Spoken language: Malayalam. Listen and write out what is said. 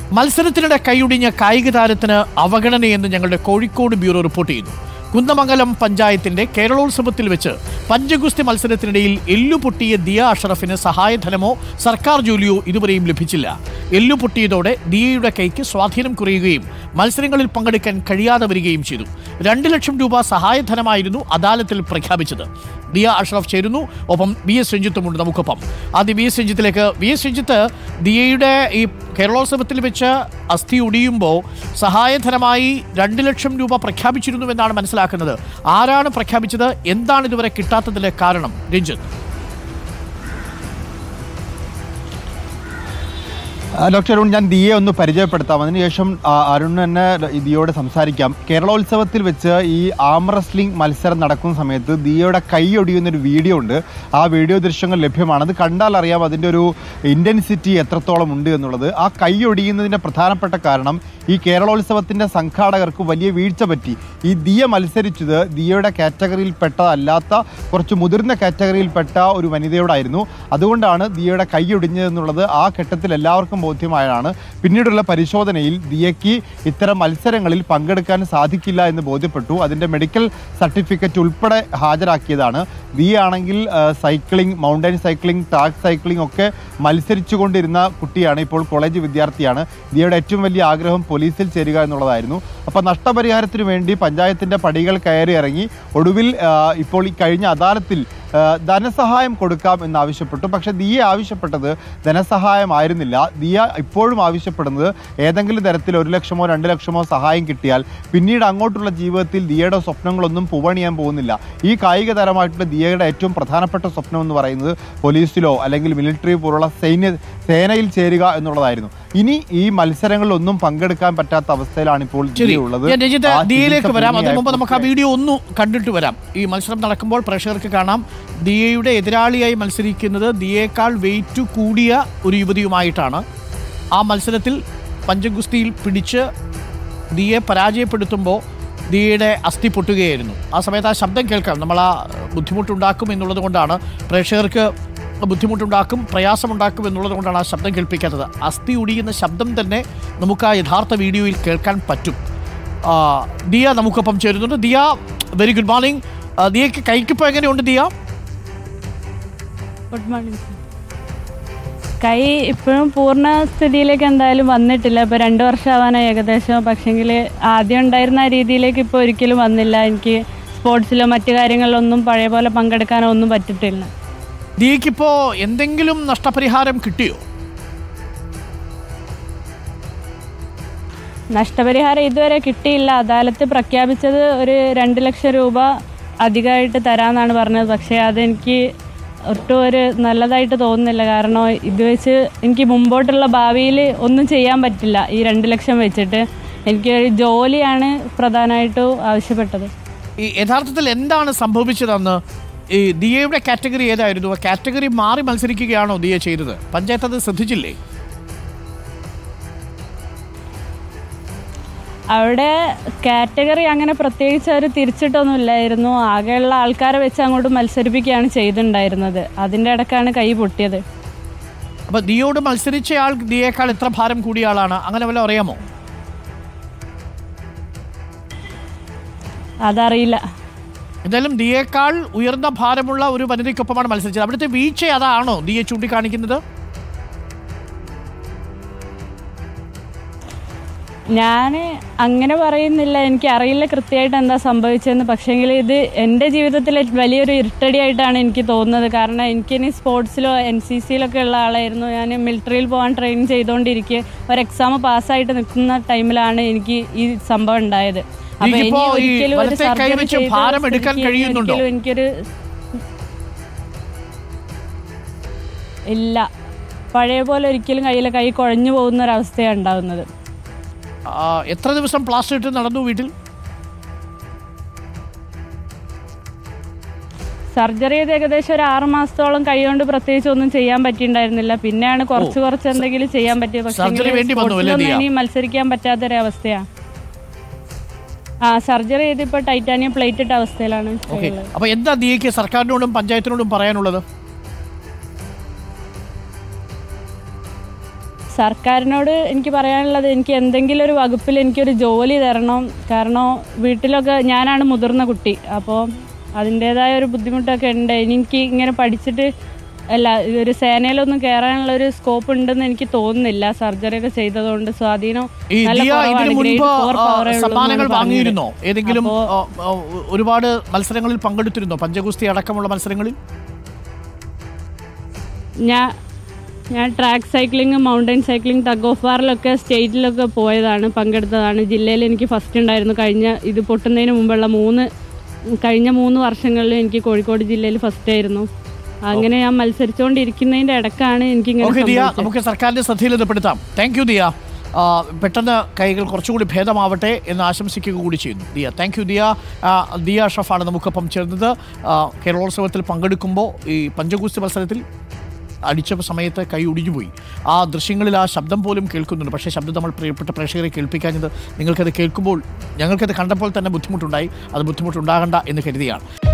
മത്സരത്തിനിടെ കൈയൊടിഞ്ഞ കായിക താരത്തിന് അവഗണനയെന്ന് ഞങ്ങളുടെ കോഴിക്കോട് ബ്യൂറോ റിപ്പോർട്ട് ചെയ്യുന്നു കുന്നമംഗലം പഞ്ചായത്തിന്റെ കേരളോത്സവത്തിൽ വെച്ച് പഞ്ചഗുസ്തി മത്സരത്തിനിടയിൽ എല്ലു പൊട്ടിയ ദിയ അഷറഫിന് സഹായധനമോ സർക്കാർ ജോലിയോ ഇതുവരെയും ലഭിച്ചില്ല എല്ലു പൊട്ടിയതോടെ ദിയയുടെ കൈക്ക് സ്വാധീനം കുറയുകയും മത്സരങ്ങളിൽ പങ്കെടുക്കാൻ കഴിയാതെ വരികയും ചെയ്തു രണ്ട് ലക്ഷം രൂപ സഹായധനമായിരുന്നു അദാലത്തിൽ പ്രഖ്യാപിച്ചത് ദിയ അഷ്റഫ് ചേരുന്നു ഒപ്പം വി എസ് രഞ്ജിത്തുമുണ്ട് നമുക്കൊപ്പം ആദ്യം വി എസ് രഞ്ജിത്തിലേക്ക് വി എസ് രഞ്ജിത്ത് ദിയയുടെ ഈ കേരളോത്സവത്തിൽ വെച്ച് അസ്ഥി ഒടിയുമ്പോൾ സഹായധനമായി രണ്ട് ലക്ഷം രൂപ പ്രഖ്യാപിച്ചിരുന്നുവെന്നാണ് മനസ്സിലാക്കുന്നത് ആരാണ് പ്രഖ്യാപിച്ചത് എന്താണ് ഇതുവരെ കിട്ടാത്തതിലെ കാരണം രഞ്ജിത്ത് ആ, ഡോക്ടർ അരുൺ ഞാൻ ദിയെ ഒന്ന് പരിചയപ്പെടുത്താം അതിനുശേഷം ആ, അരുൺ തന്നെ ഈ ദിയോട് സംസാരിക്കാം കേരളോത്സവത്തിൽ വെച്ച് ഈ ആം റെസ്ലിംഗ് മത്സരം നടക്കുന്ന സമയത്ത് ദിയയുടെ കൈ ഒടിയുന്നൊരു വീഡിയോ ഉണ്ട് ആ വീഡിയോ ദൃശ്യങ്ങൾ ലഭ്യമാണ് അത് കണ്ടാൽ അറിയാം അതിൻ്റെ ഒരു ഇൻറ്റൻസിറ്റി എത്രത്തോളം ഉണ്ട് എന്നുള്ളത് ആ കൈ ഒടിയുന്നതിൻ്റെ പ്രധാനപ്പെട്ട കാരണം ഈ കേരളോത്സവത്തിൻ്റെ സംഘാടകർക്ക് വലിയ വീഴ്ച പറ്റി ഈ ദിയ മത്സരിച്ചത് ദിയയുടെ കാറ്റഗറിയിൽപ്പെട്ടതല്ലാത്ത കുറച്ച് മുതിർന്ന കാറ്റഗറിയിൽപ്പെട്ട ഒരു വനിതയോടായിരുന്നു അതുകൊണ്ടാണ് ദിയയുടെ കൈ ഒടിഞ്ഞതെന്നുള്ളത് ആ ഘട്ടത്തിൽ എല്ലാവർക്കും ബോധ്യമായതാണ് പിന്നീടുള്ള പരിശോധനയിൽ ദിയയ്ക്ക് ഇത്തരം മത്സരങ്ങളിൽ പങ്കെടുക്കാൻ സാധിക്കില്ല എന്ന് ബോധ്യപ്പെട്ടു അതിൻ്റെ മെഡിക്കൽ സർട്ടിഫിക്കറ്റ് ഉൾപ്പെടെ ഹാജരാക്കിയതാണ് ദിയ ആണെങ്കിൽ ആ, cycling mountain cycling track cycling ഒക്കെ മത്സരിച്ചുകൊണ്ടിരുന്ന കുട്ടിയാണ് ഇപ്പോൾ കോളേജ് വിദ്യാർത്ഥിയാണ് ദിയയുടെ ഏറ്റവും വലിയ ആഗ്രഹം പോലീസിൽ ചേരുക എന്നുള്ളതായിരുന്നു അപ്പോൾ നഷ്ടപരിഹാരത്തിന് വേണ്ടി പഞ്ചായത്തിൻ്റെ പടികൾ കയറി ഇറങ്ങി ഒടുവിൽ ആ, ഇപ്പോൾ ഈ കഴിഞ്ഞ അദാലത്തിൽ ആ, ധനസഹായം കൊടുക്കാം എന്നാവശ്യപ്പെട്ടു പക്ഷേ ദിയ ആവശ്യപ്പെട്ടത് ധനസഹായമായിരുന്നില്ല ദിയ ഇപ്പോഴും ആവശ്യപ്പെടുന്നത് ഏതെങ്കിലും തരത്തിൽ ഒരു ലക്ഷമോ രണ്ട് ലക്ഷമോ സഹായം കിട്ടിയാൽ പിന്നീട് അങ്ങോട്ടുള്ള ജീവിതത്തിൽ ദിയയുടെ സ്വപ്നങ്ങളൊന്നും പൂവണിയാൻ പോകുന്നില്ല ഈ കായിക തരമായിട്ടുള്ള ദിയയുടെ ഏറ്റവും പ്രധാനപ്പെട്ട സ്വപ്നം എന്ന് പറയുന്നത് പോലീസിലോ അല്ലെങ്കിൽ മിലിറ്ററി പോലുള്ള സൈന്യ സേനയിൽ ചേരുക എന്നുള്ളതായിരുന്നു ഇനി ഈ മത്സരങ്ങളിലൊന്നും പങ്കെടുക്കാൻ പറ്റാത്ത അവസ്ഥയിലാണ് ഇപ്പോൾ ശരി ദിയ ഉള്ളത് ഞാൻ രഞ്ജിത്ത് ആ ദിയയിലേക്ക് ചികിത്സ വരാം അതിനു മുമ്പ് പൂർത്തിയായപ്പോൾ നമുക്ക് ആ വീഡിയോ ഒന്ന് കണ്ടിട്ട് വരാം ഈ മത്സരം നടക്കുമ്പോൾ പ്രേക്ഷകർക്ക് കാണാം ദിയയുടെ എതിരാളിയായി മത്സരിക്കുന്നത് ദിയേക്കാൾ വെയിറ്റ് കൂടിയ ഒരു യുവതിയുമായിട്ടാണ് ആ മത്സരത്തിൽ പഞ്ചഗുസ്തിയിൽ പിടിച്ച് ദിയെ പരാജയപ്പെടുത്തുമ്പോൾ ദിയയുടെ അസ്ഥി പൊട്ടുകയായിരുന്നു ആ സമയത്ത് ആ ശബ്ദം കേൾക്കാം നമ്മൾ ആ ബുദ്ധിമുട്ടുണ്ടാക്കും എന്നുള്ളത് കൊണ്ടാണ് പ്രേക്ഷകർക്ക് ബുദ്ധിമുട്ടുണ്ടാക്കും പ്രയാസമുണ്ടാക്കും എന്നുള്ളത് കൊണ്ടാണ് ആ ശബ്ദം കേൾപ്പിക്കാത്തത് അസ്ഥി ഒടിയുന്ന ശബ്ദം തന്നെ നമുക്ക് ആ യഥാർത്ഥ വീഡിയോയിൽ കേൾക്കാൻ പറ്റും ആ, ദിയ നമുക്കൊപ്പം ചേരുന്നുണ്ട് ദിയ വെരി ഗുഡ് മോർണിംഗ് ദിയക്ക് കൈക്കിപ്പോൾ എങ്ങനെയുണ്ട് ദിയ ഗുഡ് മോർണിംഗ് സർ കൈ ഇപ്പോഴും പൂർണ്ണ സ്ഥിതിയിലേക്ക് എന്തായാലും വന്നിട്ടില്ല ഇപ്പോൾ രണ്ട് വർഷമാവാനായി ഏകദേശം പക്ഷെങ്കിൽ ആദ്യം ഉണ്ടായിരുന്ന ആ രീതിയിലേക്ക് ഇപ്പോൾ ഒരിക്കലും വന്നില്ല എനിക്ക് സ്പോർട്സിലോ മറ്റു കാര്യങ്ങളിലൊന്നും പഴയ പോലെ പങ്കെടുക്കാനോ ഒന്നും പറ്റിയിട്ടില്ല ദിയക്കിപ്പോൾ എന്തെങ്കിലും നഷ്ടപരിഹാരം കിട്ടിയോ നഷ്ടപരിഹാരം ഇതുവരെ കിട്ടിയില്ല അദാലത്ത് പ്രഖ്യാപിച്ചത് ഒരു രണ്ട് ലക്ഷം രൂപ അധികമായിട്ട് തരാമെന്നാണ് പറഞ്ഞത് പക്ഷേ അതെനിക്ക് ഒട്ടും ഒരു നല്ലതായിട്ട് തോന്നുന്നില്ല കാരണം ഇത് വെച്ച് എനിക്ക് മുമ്പോട്ടുള്ള ഭാവിയിൽ ഒന്നും ചെയ്യാൻ പറ്റില്ല ഈ രണ്ട് ലക്ഷം വെച്ചിട്ട് എനിക്ക് ഒരു ജോലിയാണ് പ്രധാനമായിട്ടും ആവശ്യപ്പെട്ടത് ഈ യഥാർത്ഥത്തിൽ എന്താണ് സംഭവിച്ചതെന്ന് ഈ ദിയയുടെ കാറ്റഗറി ഏതായിരുന്നു ആ കാറ്റഗറി മാറി മത്സരിക്കുകയാണോ ദിയ ചെയ്തത് പഞ്ചായത്ത് അത് ശ്രദ്ധിച്ചില്ലേ അവിടെ കാറ്റഗറി അങ്ങനെ പ്രത്യേകിച്ച് അവർ തിരിച്ചിട്ടൊന്നുമില്ലായിരുന്നു ആകെയുള്ള ആൾക്കാരെ വെച്ച് അങ്ങോട്ട് മത്സരിപ്പിക്കുകയാണ് ചെയ്തിട്ടുണ്ടായിരുന്നത് അതിൻ്റെ ഇടക്കാണ് കൈ പൊട്ടിയത് അപ്പോൾ ദിയോട് മത്സരിച്ചയാൾ ദിയേക്കാൾ എത്ര ഭാരം കൂടിയ ആളാണ് അങ്ങനെ വല്ല അറിയാമോ അതറിയില്ല എന്തായാലും ദിയേക്കാൾ ഉയർന്ന ഭാരമുള്ള ഒരു വനിതയ്ക്കൊപ്പമാണ് മത്സരിച്ചത് അവിടുത്തെ വീഴ്ച അതാണോ ദിയെ ചൂണ്ടിക്കാണിക്കുന്നത് ഞാൻ അങ്ങനെ പറയുന്നില്ല എനിക്ക് അറിയില്ല കൃത്യമായിട്ട് എന്താ സംഭവിച്ചതെന്ന് പക്ഷേങ്കിൽ ഇത് എൻ്റെ ജീവിതത്തിൽ വലിയൊരു ഇരുട്ടടിയായിട്ടാണ് എനിക്ക് തോന്നുന്നത് കാരണം എനിക്കിനി സ്പോർട്സിലോ എൻ സി സിയിലൊക്കെ ഉള്ള ആളായിരുന്നു ഞാൻ മിലിറ്ററിയിൽ പോകാൻ ട്രെയിൻ ചെയ്തുകൊണ്ടിരിക്കെ ഒരു എക്സാം പാസ്സായിട്ട് നിൽക്കുന്ന ടൈമിലാണ് എനിക്ക് ഈ സംഭവം ഉണ്ടായത് അപ്പൊ ഇനി ഇതിപ്പോ ഈ ഒരിക്കലും ഒരു വലത്തെ കൈ സർജറി വെച്ച് ചെയ്ത ഭാരം എടുക്കാൻ സ്ഥിതിക്ക് ഇനി കഴിയുന്നുണ്ടോ? ഒരിക്കലും എനിക്കൊരു ഇല്ല പഴയ പോലെ ഒരിക്കലും കയ്യിലെ കൈ കുഴഞ്ഞു പോകുന്ന ഒരവസ്ഥയാണ് ഉണ്ടാകുന്നത് ആ, എത്ര ദിവസം പ്ലാസ്റ്റർ ഇട്ട് നടന്നു വീട്ടിൽ സർജറി ചെയ്ത് ഏകദേശം ഒരു ആറ് മാസത്തോളം കൈകൊണ്ട് പ്രത്യേകിച്ച് ഒന്നും ചെയ്യാൻ പറ്റിയിട്ടുണ്ടായിരുന്നില്ല പിന്നെയാണ് കുറച്ച് കുറച്ച് എന്തെങ്കിലും ചെയ്യാൻ പറ്റിയത് പക്ഷേ സർജറി വേണ്ടി വന്നു അല്ലേ ദിയ? ഇനി മത്സരിക്കാൻ പറ്റാത്തൊരവസ്ഥയാണ് ആ സർജറി ചെയ്ത് ഇപ്പോൾ ടൈറ്റാനിയം പ്ലേറ്റ് ഇട്ട അവസ്ഥയിലാണ് ഓക്കെ ഉള്ളത്. അപ്പൊ എന്താ ദിയക്ക് സർക്കാരിനോടും പഞ്ചായത്തിനോടും പറയാനുള്ളത് സർക്കാരിനോട് എനിക്ക് പറയാനുള്ളത് എനിക്ക് എന്തെങ്കിലും ഒരു വകുപ്പിൽ എനിക്കൊരു ജോലി തരണം കാരണം വീട്ടിലൊക്കെ ഞാനാണ് മുതിർന്ന കുട്ടി അപ്പോൾ അതിൻ്റേതായ ഒരു ബുദ്ധിമുട്ടൊക്കെ ഉണ്ട് ഇനി എനിക്ക് ഇങ്ങനെ പഠിച്ചിട്ട് അല്ല ഒരു സേനയിലൊന്നും കയറാനുള്ള ഒരു സ്കോപ്പ് ഉണ്ടെന്ന് എനിക്ക് തോന്നുന്നില്ല സർജറി ഒക്കെ ചെയ്തതുകൊണ്ട് സ്വാധീനം ഈ നല്ല ദിയ കുറവാണ്. ഇതിനു Grade മുൻപ് four ആ, power ഏ ഉള്ളൂ സമ്മാനങ്ങൾ എന്നാണ് വാങ്ങിയിരുന്നോ പറഞ്ഞത്. ഏതെങ്കിലും അപ്പോ- ആ, ആ, ഒരുപാട് മത്സരങ്ങളിൽ പങ്കെടുത്തിരുന്നോ പഞ്ചഗുസ്തി അടക്കമുള്ള മത്സരങ്ങളിൽ ഞാൻ ഞാൻ track cycling mountain cycling tug of വാറിലൊക്കെ സ്റ്റേറ്റിലൊക്കെ പോയതാണ് പങ്കെടുത്തതാണ് ജില്ലയിൽ എനിക്ക് ഫസ്റ്റ് ഉണ്ടായിരുന്നു കഴിഞ്ഞ ഇത് പൊട്ടുന്നതിന് മുമ്പുള്ള മൂന്ന് കഴിഞ്ഞ മൂന്ന് വർഷങ്ങളിൽ എനിക്ക് കോഴിക്കോട് ജില്ലയിൽ ഫസ്റ്റ് ആയിരുന്നു അങ്ങനെ ഞാൻ മത്സരിച്ചുകൊണ്ടിരിക്കുന്നതിന്റെ ഇടക്കാണ് എനിക്കിങ്ങനെ ഓക്കെ ദിയ സംഭവിച്ചത്. നമുക്ക് സർക്കാരിന്റെ ശ്രദ്ധയിൽ ഇത് പെടുത്താം താങ്ക് യു ദിയ ആ, പെട്ടെന്ന് കൈകൾ കുറച്ചുകൂടി ഭേദമാവട്ടെ എന്ന് ആശംസിക്കുക കൂടി ചെയ്യുന്നു ദിയ താങ്ക് യു ദിയ ആ, ദിയ അഷഫാണ് നമുക്കൊപ്പം ചേർന്നത് ആ, കേരളോത്സവത്തിൽ പങ്കെടുക്കുമ്പോൾ ഈ പഞ്ചഗുസ്തി മത്സരത്തിൽ അടിച്ച സമയത്ത് കൈ ഒടിഞ്ഞുപോയി ആ ദൃശ്യങ്ങളിൽ ആ ശബ്ദം പോലും കേൾക്കുന്നുണ്ട് പക്ഷേ ശബ്ദം നമ്മൾ പ്രിയപ്പെട്ട പ്രേക്ഷകരെ കേൾപ്പിക്കാഞ്ഞത് നിങ്ങൾക്കത് കേൾക്കുമ്പോൾ ഞങ്ങൾക്കത് കണ്ടപ്പോൾ തന്നെ ബുദ്ധിമുട്ടുണ്ടായി അത് ബുദ്ധിമുട്ടുണ്ടാകണ്ട എന്ന് കരുതിയാണ്